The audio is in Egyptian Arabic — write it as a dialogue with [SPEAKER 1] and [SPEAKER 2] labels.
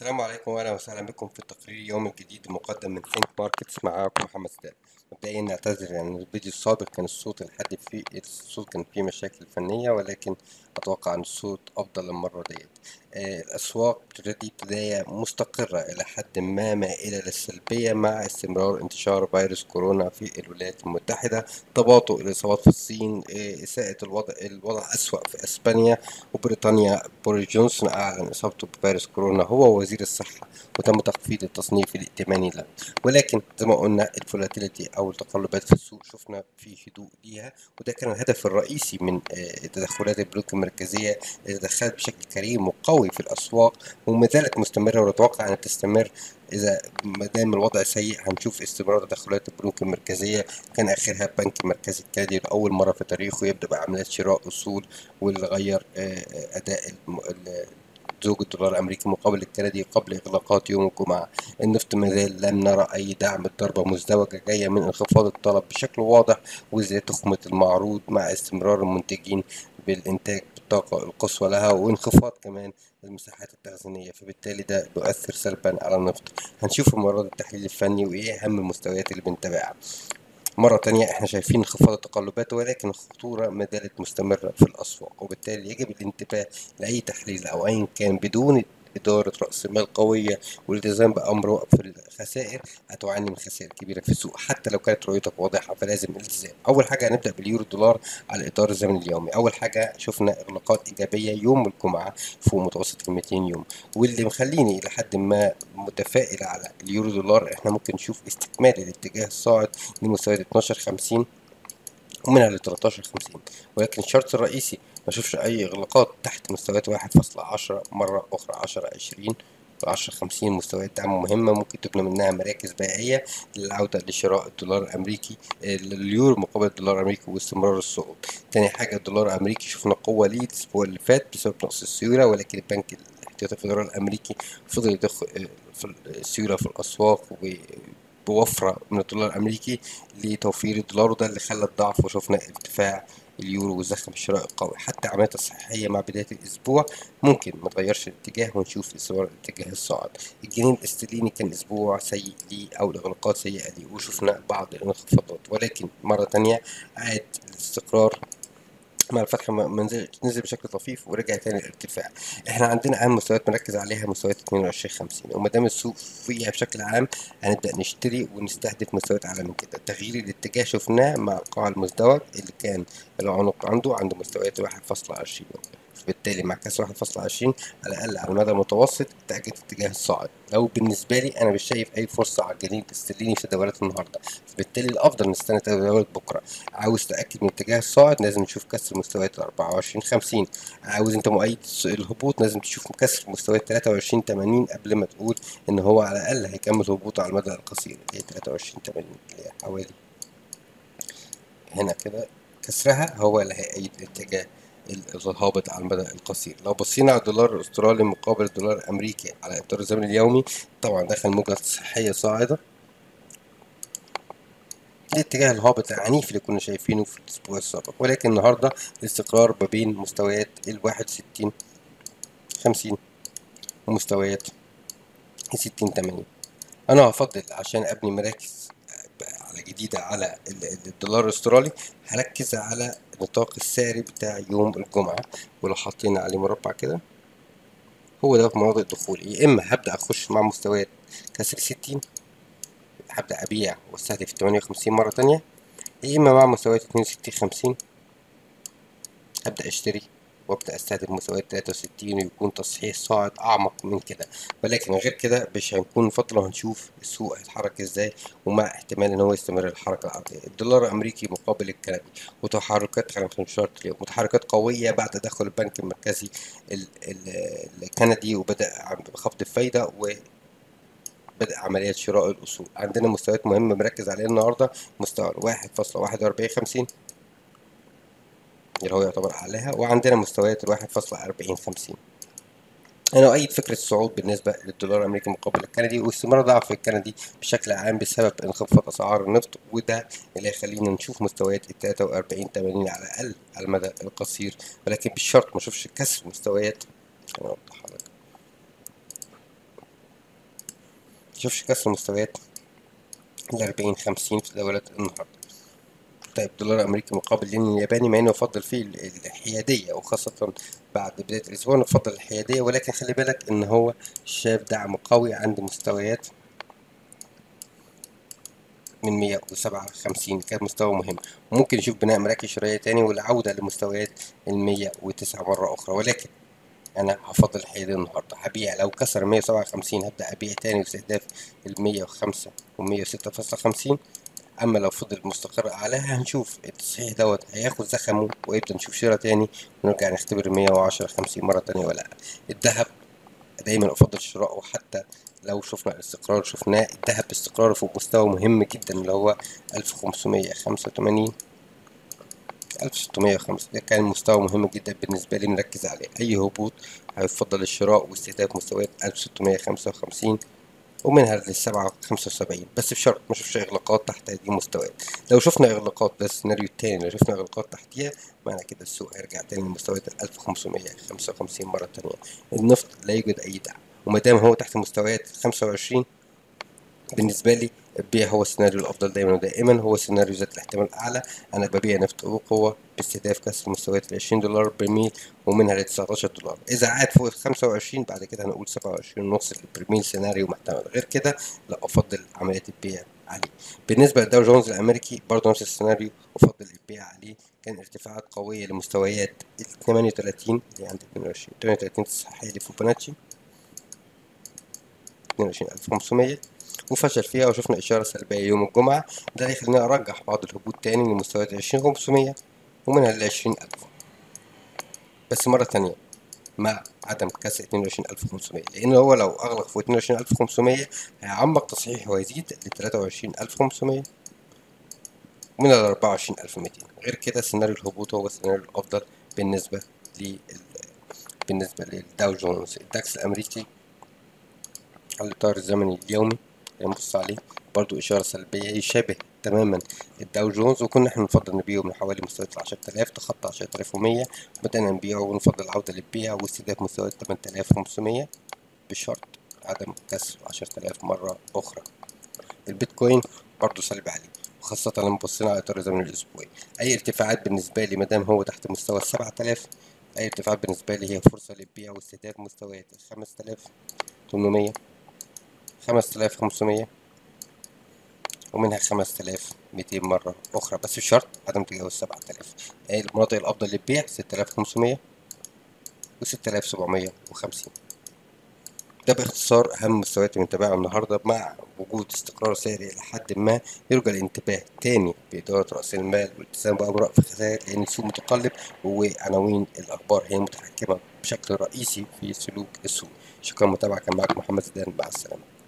[SPEAKER 1] السلام عليكم واهلا وسهلا بكم في التقرير اليومي الجديد المقدم من ثينك ماركتس معاكم محمد سداد مبدئيا نعتذر عن الفيديو السابق كان الصوت الحد فيه الصوت كان فيه مشاكل فنية ولكن اتوقع ان الصوت افضل المرة ديت آه، الاسواق تبتدي بداية مستقرة الى حد ما مائلة للسلبية مع استمرار انتشار فيروس كورونا في الولايات المتحدة تباطؤ الاصابات في الصين آه، اساءة الوضع الوضع اسوأ في اسبانيا وبريطانيا بوريس جونسون اعلن اصابته بفيروس كورونا هو وزير الصحة وتم تخفيض التصنيف الائتماني له ولكن زي ما قلنا الفولاتيليتي او التقلبات في السوق شفنا في هدوء ليها وده كان الهدف الرئيسي من آه، تدخلات البنوك المركزية اللي تدخلت بشكل كريم وقوي في الاسواق وما زالت مستمرة ونتوقع ان تستمر اذا ما دام الوضع سيء هنشوف استمرار تدخلات البنوك المركزية كان اخرها البنك المركزي الكندي لاول مرة في تاريخه يبدأ بعمليات شراء اصول واللي غير آه، آه، اداء الم- ال- زوج الدولار الامريكي مقابل الكندي قبل اغلاقات يوم الجمعه النفط ما زال لم نرى اي دعم الضربه مزدوجه جايه من انخفاض الطلب بشكل واضح وزياده تخمه المعروض مع استمرار المنتجين بالانتاج بالطاقه القصوى لها وانخفاض كمان المساحات التخزينيه فبالتالي ده يؤثر سلبا على النفط هنشوف المرة دي التحليل الفني وايه اهم المستويات اللي بنتابعها مرة تانية احنا شايفين انخفاض التقلبات ولكن الخطورة ما زالت مستمرة في الأسواق وبالتالي يجب الانتباه لأي تحليل أو أيا كان بدون إدارة رأس مال قوية والالتزام بأمر وقف الخسائر هتعاني من خسائر كبيرة في السوق حتى لو كانت رؤيتك واضحة فلازم الالتزام أول حاجة هنبدأ باليورو دولار على إطار الزمن اليومي أول حاجة شفنا إغلاقات إيجابية يوم الجمعة فوق متوسط ال 200 يوم واللي مخليني إلى حد ما متفائل على اليورو دولار احنا ممكن نشوف استكمال الاتجاه الصاعد لمستويات 12 50 ومنها ل 13 50 ولكن الشرط الرئيسي ما اشوفش اي اغلاقات تحت مستويات 1.10 مره اخرى 10 20 10 50 مستويات دعم مهمة ممكن تبنى منها مراكز بيعية للعودة لشراء الدولار الأمريكي آه، اليورو مقابل الدولار الأمريكي واستمرار الصعود تاني حاجة الدولار الأمريكي شفنا قوة ليه الأسبوع اللي فات بسبب نقص السيولة ولكن البنك الاحتياطي الفيدرالي الأمريكي فضل يضخ آه، في السيولة في الأسواق و بوفرة من الدولار الأمريكي لتوفير الدولار وده اللي خلى الضعف وشفنا ارتفاع اليورو وزخم الشراء القوي حتى العمليات الصحية مع بداية الأسبوع ممكن ما تغيرش الاتجاه ونشوف استمرار الاتجاه الصاعد الجنيه الاسترليني كان أسبوع سيء ليه أو الإغلاقات سيئة ليه وشفنا بعض الانخفاضات ولكن مرة تانية عاد الاستقرار مع الفتح ما ما نزل نزل بشكل طفيف ورجع تاني الارتفاع احنا عندنا اهم مستويات مركز عليها مستويات 22 50 وما دام السوق فيها بشكل عام هنبدا نشتري ونستهدف مستويات اعلى من كده تغيير الاتجاه شفناه مع القاع المزدوج اللي كان العنق عنده عند مستويات 1.20 بالتالي مع كسر 1.20 على الاقل على المدى المتوسط اتجهت اتجاه الصاعد لو بالنسبه لي انا مش شايف اي فرصه على الجنيه الاسترليني في تداولات النهارده بالتالي الافضل نستنى تداولات بكره عاوز تاكد من اتجاه الصاعد لازم نشوف كسر مستويات 24 50 عاوز انت مؤيد الهبوط لازم تشوف كسر مستويات 23 80 قبل ما تقول ان هو على الاقل هيكمل هبوطه على المدى القصير هي 23 80 اللي هي حوالي هنا كده كسرها هو اللي هيأيد الاتجاه ال- الهابط على المدى القصير لو بصينا على الدولار الاسترالي مقابل الدولار الامريكي على اطار الزمن اليومي طبعا دخل موجة صحية صاعدة الاتجاه الهابط العنيف اللي كنا شايفينه في الاسبوع السابق ولكن النهارده الاستقرار ما بين مستويات ال 61 50 ومستويات ال 60 80 انا هفضل عشان ابني مراكز على جديدة على ال- ال- الدولار الاسترالي هركز على النطاق السعري بتاع يوم الجمعة ولو حطينا عليه مربع كده هو ده مناطق الدخول يا اما هبدأ اخش مع مستويات كسر 60 هبدأ ابيع واستهدف 58 مرة تانية يا اما مع مستويات 62 50 هبدأ اشتري وابدأ استهدف مستويات 63 ويكون تصحيح صاعد اعمق من كده ولكن غير كده مش هنكون فترة وهنشوف السوق هيتحرك ازاي ومع احتمال ان هو يستمر الحركة العرضية الدولار الامريكي مقابل الكندي وتحركات على 15 اليوم وتحركات قوية بعد تدخل البنك المركزي ال- ال- الكندي وبدأ عم- بخفض الفايدة و بدأ عملية شراء الأصول عندنا مستويات مهمة مركز عليها النهاردة مستوى واحد فاصلة واحد وأربعين خمسين اللي هو يعتبر أعلاها وعندنا مستويات الواحد فاصلة أربعين خمسين أنا أؤيد فكرة الصعود بالنسبة للدولار الأمريكي مقابل الكندي واستمرار ضعف الكندي بشكل عام بسبب انخفاض أسعار النفط وده اللي هيخلينا نشوف مستويات ال 43 80 على الأقل على المدى القصير ولكن بالشرط ما نشوفش كسر مستويات خليني أوضحها لك تشوفش كسر مستويات الأربعين خمسين في تداولات النهاردة طيب دولار أمريكي مقابل الين الياباني مع إنه أفضل فيه ال- الحيادية وخاصة بعد بداية الأسبوع نفضل الحيادية ولكن خلي بالك إن هو شاف دعم قوي عند مستويات من مية وسبعة وخمسين كان مستوى مهم وممكن نشوف بناء مراكز شرائية تاني والعودة لمستويات المية وتسعة مرة أخرى ولكن أنا هفضل الحيادية النهاردة هبيع لو كسر مية وسبعة وخمسين هبدأ أبيع تاني واستهداف المية وخمسة ومية وستة فاصلة خمسين اما لو فضل مستقر اعلاها هنشوف التصحيح دوت هياخد زخمه ويبدا نشوف شراء تاني ونرجع نختبر 110 50 مره تانية ولا لا الذهب دايما افضل شراءه حتى لو شفنا الاستقرار شفناه الذهب باستقراره فوق مستوى مهم جدا اللي هو 1585 1605 ده كان مستوى مهم جدا بالنسبة لي نركز عليه أي هبوط هيفضل الشراء واستهداف مستويات 1655 ومنها للسبعة خمسة وسبعين بس بشرط ما نشوفش إغلاقات تحت هذه المستويات لو شفنا إغلاقات ده السيناريو التاني لو شفنا إغلاقات تحتيها معنى كده السوق هيرجع تاني لمستويات الألف وخمسمية خمسة وخمسين مرة تانية النفط لا يوجد أي دعم وما دام هو تحت مستويات خمسة وعشرين بالنسبة لي البيع هو السيناريو الأفضل دايما ودائما هو سيناريو ذات الاحتمال الأعلى أنا ببيع نفط بقوة باستهداف كسر مستويات العشرين دولار برميل ومنها لتسعتاشر دولار إذا عاد فوق الخمسة وعشرين بعد كده هنقول سبعة وعشرين ونص برميل سيناريو محتمل غير كده لا أفضل عملية البيع عليه بالنسبة للداو جونز الأمريكي برضه نفس السيناريو أفضل البيع عليه كان ارتفاعات قوية لمستويات ال 38 اللي عند 22 38 تصحيح لفوبوناتشي 22500 وفشل فيها وشفنا إشارة سلبية يوم الجمعة ده هيخليني أرجح بعض الهبوط تاني لمستويات 20500 ومنها ل 20000 بس مرة تانية مع عدم كسر 22500 لأن هو لو أغلق فوق 22500 هيعمق تصحيح ويزيد ل 23500 ومن ال 24200 غير كده سيناريو الهبوط هو السيناريو الأفضل بالنسبة لل بالنسبة للداو جونز الداكس الأمريكي على الإطار الزمني اليومي نبص عليه برضو إشارة سلبية يشابه تماما الداو جونز وكنا احنا نفضل نبيعه من حوالي مستويات العشرة آلاف تخطى عشرة آلاف ومية بدأنا نبيعه ونفضل العودة للبيع واستهداف مستويات تمن آلاف وخمسمية بشرط عدم كسر عشرة آلاف مرة أخرى البيتكوين برضو سلبي عليه وخاصة لما بصينا على إطار الزمن الأسبوعي أي ارتفاعات بالنسبة لي مادام هو تحت مستوى السبعة آلاف أي ارتفاعات بالنسبة لي هي فرصة للبيع واستهداف مستويات الخمس آلاف تمنمية خمس آلاف خمسمية ومنها خمس آلاف ميتين مرة أخرى بس بشرط عدم تجاوز سبعة آلاف المناطق الأفضل للبيع ستة آلاف خمسمية وستة آلاف سبعمية وخمسين ده باختصار أهم مستويات المتابعة النهاردة مع وجود استقرار سعري إلى حد ما يرجى الانتباه تاني بإدارة رأس المال والالتزام بأمر وقف الخسائر لأن السوق متقلب وعناوين الأخبار هي المتحكمة بشكل رئيسي في سلوك السوق شكرا متابعة كان معكم محمد زيدان مع السلامة